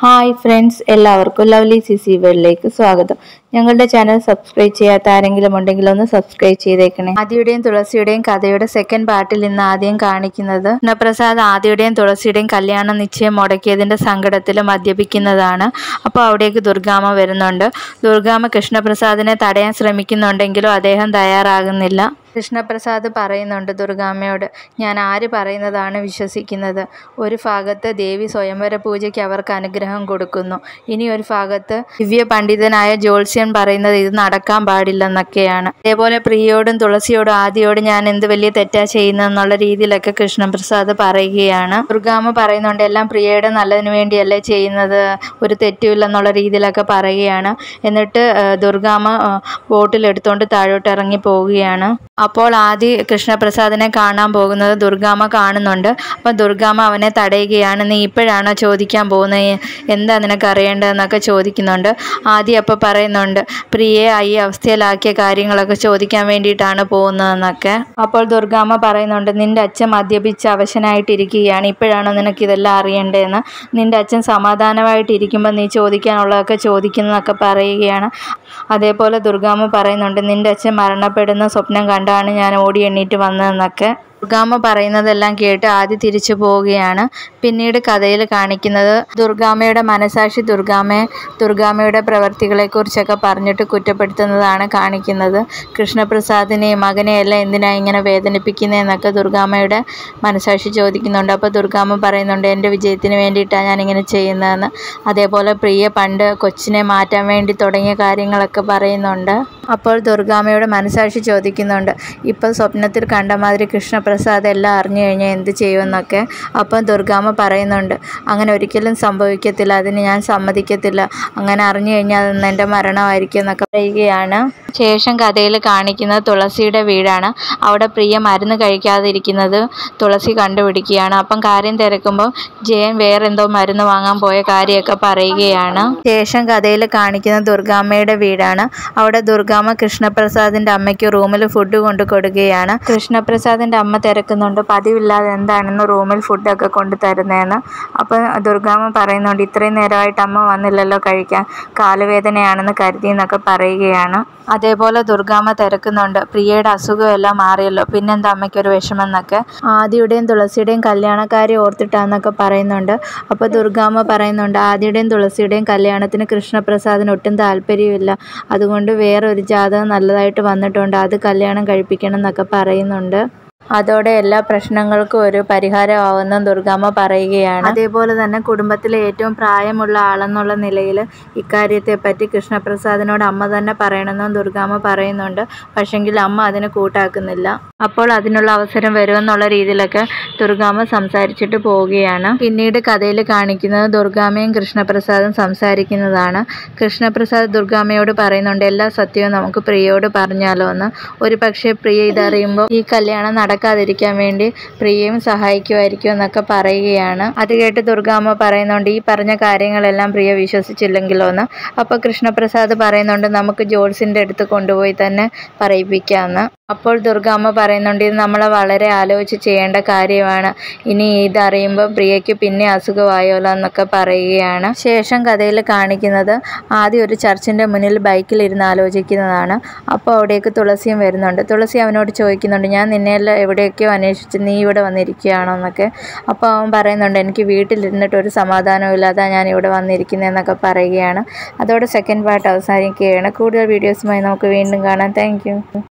hi friends എല്ലാവർക്കും lovely C C വേൾഡിലേക്ക് സ്വാഗതം ഞങ്ങളുടെ ചാനൽ സബ്സ്ക്രൈബ് ചെയ്യാത്ത ആരെങ്കിലും ഉണ്ടെങ്കിൽ ഒന്ന് സബ്സ്ക്രൈബ് ചെയ്തേക്കണേ ആദിയുടെയും തുളസിയുടെയും കഥയുടെ സെക്കൻഡ് പാർട്ടിൽ ഇന്ന് ആദ്യം കാണിക്കുന്നത് കൃഷ്ണപ്രസാദ് ആദിയുടെയും തുളസിയുടെയും കല്യാണ നിശ്ചയം മുടക്കിയതിന്റെ സങ്കടത്തിൽ മദ്യപിക്കുന്നതാണ് അപ്പോൾ അവിടേക്ക് ദുർഗാമ വരുന്നുണ്ട് ദുർഗാമ കൃഷ്ണപ്രസാദിനെ തടയാൻ ശ്രമിക്കുന്നുണ്ടെങ്കിലും അദ്ദേഹം തയ്യാറാകുന്നില്ല കൃഷ്ണപ്രസാദ് പറയുന്നുണ്ട് ദുർഗാമ്മയോട് ഞാൻ ആര് പറയുന്നതാണ് വിശ്വസിക്കുന്നത് ഒരു ഭാഗത്ത് ദേവി സ്വയംവര പൂജയ്ക്ക് അവർക്ക് അനുഗ്രഹം കൊടുക്കുന്നു ഇനി ഒരു ഭാഗത്ത് ദിവ്യ പണ്ഡിതനായ ജ്യോത്സ്യൻ പറയുന്നത് ഇത് നടക്കാൻ പാടില്ലെന്നൊക്കെയാണ് അതേപോലെ പ്രിയയോടും തുളസിയോടും ആദിയോടും ഞാൻ എന്ത് വലിയ തെറ്റാ ചെയ്യുന്നതെന്നുള്ള രീതിയിലൊക്കെ കൃഷ്ണപ്രസാദ് പറയുകയാണ് ദുർഗാമ്മ പറയുന്നുണ്ട് എല്ലാം പ്രിയയുടെ നല്ലതിന് വേണ്ടിയല്ലേ ചെയ്യുന്നത് ഒരു തെറ്റുമില്ലെന്നുള്ള രീതിയിലൊക്കെ പറയുകയാണ് എന്നിട്ട് ആ, ദുർഗാമ്മ ആ, ബോട്ടിൽ എടുത്തുകൊണ്ട് താഴോട്ട് ഇറങ്ങി പോവുകയാണ് അപ്പോൾ ആദി കൃഷ്ണപ്രസാദിനെ കാണാൻ പോകുന്നത് ദുർഗാമ്മ കാണുന്നുണ്ട് അപ്പം ദുർഗാമ്മ അവനെ തടയുകയാണ് നീ ഇപ്പോഴാണോ ചോദിക്കാൻ പോകുന്നത് എന്താ നിനക്ക് അറിയേണ്ടതെന്നൊക്കെ ചോദിക്കുന്നുണ്ട് ആദി അപ്പോൾ പറയുന്നുണ്ട് പ്രിയയെ ഈ അവസ്ഥയിലാക്കിയ കാര്യങ്ങളൊക്കെ ചോദിക്കാൻ വേണ്ടിയിട്ടാണ് പോകുന്നതെന്നൊക്കെ അപ്പോൾ ദുർഗാമ്മ പറയുന്നുണ്ട് നിന്റെ അച്ഛൻ മദ്യപിച്ച് അവശനായിട്ടിരിക്കുകയാണ് ഇപ്പോഴാണോ നിനക്ക് ഇതെല്ലാം അറിയേണ്ടതെന്ന് നിന്റെ അച്ഛൻ സമാധാനമായിട്ടിരിക്കുമ്പോൾ നീ ചോദിക്കാനുള്ളതൊക്കെ ചോദിക്കുന്നതൊക്കെ പറയുകയാണ് അതേപോലെ ദുർഗാമ്മ പറയുന്നുണ്ട് നിന്റെ അച്ഛൻ മരണപ്പെടുന്ന സ്വപ്നം കണ്ടാണ് ഞാൻ ഓടി എണ്ണീറ്റ് വന്നതെന്നൊക്കെ ദുർഗാമ്മ പറയുന്നതെല്ലാം കേട്ട് ആദ്യം തിരിച്ചു പോവുകയാണ് പിന്നീട് കഥയിൽ കാണിക്കുന്നത് ദുർഗാമ്മയുടെ മനസാക്ഷി ദുർഗാമ്മയെ ദുർഗാമ്മയുടെ പ്രവർത്തികളെക്കുറിച്ചൊക്കെ പറഞ്ഞിട്ട് കുറ്റപ്പെടുത്തുന്നതാണ് കാണിക്കുന്നത് കൃഷ്ണപ്രസാദിനെയും മകനെയെല്ലാം എന്തിനാ ഇങ്ങനെ വേദനിപ്പിക്കുന്നതെന്നൊക്കെ ദുർഗാമ്മയുടെ മനസാക്ഷി ചോദിക്കുന്നുണ്ട് അപ്പോൾ ദുർഗാമ്മ പറയുന്നുണ്ട് എൻ്റെ വിജയത്തിന് വേണ്ടിയിട്ടാണ് ഞാനിങ്ങനെ ചെയ്യുന്നതെന്ന് അതേപോലെ പ്രിയ പണ്ട് കൊച്ചിനെ മാറ്റാൻ വേണ്ടി തുടങ്ങിയ കാര്യങ്ങളൊക്കെ പറയുന്നുണ്ട് അപ്പോൾ ദുർഗാമ്മയുടെ മനസാക്ഷി ചോദിക്കുന്നുണ്ട് ഇപ്പോൾ സ്വപ്നത്തിൽ കണ്ട മാതിരി കൃഷ്ണപ്രസാദ് എല്ലാം അറിഞ്ഞു കഴിഞ്ഞാൽ എന്ത് ചെയ്യുമെന്നൊക്കെ അപ്പം ദുർഗാമ്മ പറയുന്നുണ്ട് അങ്ങനെ ഒരിക്കലും സംഭവിക്കത്തില്ല അതിന് ഞാൻ സമ്മതിക്കത്തില്ല അങ്ങനെ അറിഞ്ഞു കഴിഞ്ഞാൽ അതൊന്ന് എൻ്റെ മരണമായിരിക്കും എന്നൊക്കെ പറയുകയാണ് ശേഷം കഥയിൽ കാണിക്കുന്നത് തുളസിയുടെ വീടാണ് അവിടെ പ്രിയ മരുന്ന് കഴിക്കാതിരിക്കുന്നത് തുളസി കണ്ടുപിടിക്കുകയാണ് അപ്പം കാര്യം തിരക്കുമ്പോൾ ജയൻ വേറെന്തോ മരുന്ന് വാങ്ങാൻ പോയ കാര്യമൊക്കെ പറയുകയാണ് ശേഷം കഥയിൽ കാണിക്കുന്ന ദുർഗാമ്മയുടെ വീടാണ് അവിടെ ദുർഗാമ്മ കൃഷ്ണപ്രസാദിന്റെ അമ്മയ്ക്ക് റൂമിൽ ഫുഡ് കൊണ്ട് കൊടുക്കുകയാണ് കൃഷ്ണപ്രസാദിന്റെ അമ്മ തിരക്കുന്നുണ്ട് പതിവില്ലാതെ എന്താണെന്ന് റൂമിൽ ഫുഡൊക്കെ കൊണ്ട് തരുന്നതെന്ന് അപ്പം ദുർഗാമ്മ പറയുന്നുണ്ട് ഇത്രയും നേരമായിട്ട് അമ്മ വന്നില്ലല്ലോ കഴിക്കാൻ കാലുവേദനയാണെന്ന് കരുതി എന്നൊക്കെ പറയുകയാണ് അതേപോലെ ദുർഗാമ്മ തിരക്കുന്നുണ്ട് പ്രിയയുടെ അസുഖമെല്ലാം മാറിയല്ലോ പിന്നെന്താ അമ്മയ്ക്കൊരു വിഷമം എന്നൊക്കെ ആദിയുടെയും തുളസിയുടെയും കല്യാണക്കാരെ ഓർത്തിട്ടാന്നൊക്കെ പറയുന്നുണ്ട് അപ്പോൾ ദുർഗാമ്മ പറയുന്നുണ്ട് ആദിയുടെയും തുളസിയുടെയും കല്യാണത്തിന് കൃഷ്ണപ്രസാദിന് ഒട്ടും താല്പര്യമില്ല അതുകൊണ്ട് വേറെ ഒരു ജാതകം നല്ലതായിട്ട് വന്നിട്ടുണ്ട് അത് കല്യാണം കഴിപ്പിക്കണം എന്നൊക്കെ പറയുന്നുണ്ട് അതോടെ എല്ലാ പ്രശ്നങ്ങൾക്കും ഒരു പരിഹാരമാവുമെന്നും ദുർഗാമ്മ പറയുകയാണ് അതേപോലെ തന്നെ കുടുംബത്തിലെ ഏറ്റവും പ്രായമുള്ള ആളെന്നുള്ള നിലയിൽ ഇക്കാര്യത്തെപ്പറ്റി കൃഷ്ണപ്രസാദിനോട് അമ്മ തന്നെ പറയണമെന്നും ദുർഗാമ്മ പറയുന്നുണ്ട് പക്ഷെങ്കിൽ അമ്മ അതിന് കൂട്ടാക്കുന്നില്ല അപ്പോൾ അതിനുള്ള അവസരം വരുമെന്നുള്ള രീതിയിലൊക്കെ ദുർഗാമ്മ സംസാരിച്ചിട്ട് പോവുകയാണ് പിന്നീട് കഥയിൽ കാണിക്കുന്നത് ദുർഗാമ്മയും കൃഷ്ണപ്രസാദും സംസാരിക്കുന്നതാണ് കൃഷ്ണപ്രസാദ് ദുർഗാമ്മയോട് പറയുന്നുണ്ട് എല്ലാ സത്യവും നമുക്ക് പ്രിയയോട് പറഞ്ഞാലോ എന്ന് ഒരു പക്ഷേ പ്രിയ ഇതറിയുമ്പോൾ ഈ കല്യാണം നടക്കാതിരിക്കാൻ വേണ്ടി പ്രിയയും സഹായിക്കുമായിരിക്കും എന്നൊക്കെ പറയുകയാണ് അത് കേട്ട് ദുർഗാമ്മ പറയുന്നുണ്ട് ഈ പറഞ്ഞ കാര്യങ്ങളെല്ലാം പ്രിയ വിശ്വസിച്ചില്ലെങ്കിലോ എന്ന് അപ്പോൾ കൃഷ്ണപ്രസാദ് പറയുന്നുണ്ട് നമുക്ക് ജോൾസിൻ്റെ അടുത്ത് കൊണ്ടുപോയി തന്നെ പറയിപ്പിക്കാമെന്ന് അപ്പോൾ ദുർഗാമ്മ പറയുന്നുണ്ട് ഇത് നമ്മൾ വളരെ ആലോചിച്ച് ചെയ്യേണ്ട കാര്യമാണ് ഇനി ഇതറിയുമ്പോൾ പ്രിയയ്ക്ക് പിന്നെ അസുഖമായോലോ എന്നൊക്കെ പറയുകയാണ് ശേഷം കഥയിൽ കാണിക്കുന്നത് ആദ്യം ഒരു ചർച്ചിൻ്റെ മുന്നിൽ ബൈക്കിലിരുന്ന് ആലോചിക്കുന്നതാണ് അപ്പോൾ അവിടേക്ക് തുളസിയും വരുന്നുണ്ട് തുളസി അവനോട് ചോദിക്കുന്നുണ്ട് ഞാൻ നിന്നെയെല്ലാം എവിടെയൊക്കെയോ അന്വേഷിച്ച് നീ ഇവിടെ വന്നിരിക്കുകയാണോ എന്നൊക്കെ അപ്പോൾ അവൻ പറയുന്നുണ്ട് എനിക്ക് വീട്ടിലിരുന്നിട്ട് ഒരു സമാധാനവും ഇല്ലാതെ ഞാൻ ഇവിടെ വന്നിരിക്കുന്നതെന്നൊക്കെ പറയുകയാണ് അതോടെ സെക്കൻഡ് പാർട്ട് അവസാനിക്കുകയാണ് കൂടുതൽ വീഡിയോസുമായി നമുക്ക് വീണ്ടും കാണാം താങ്ക്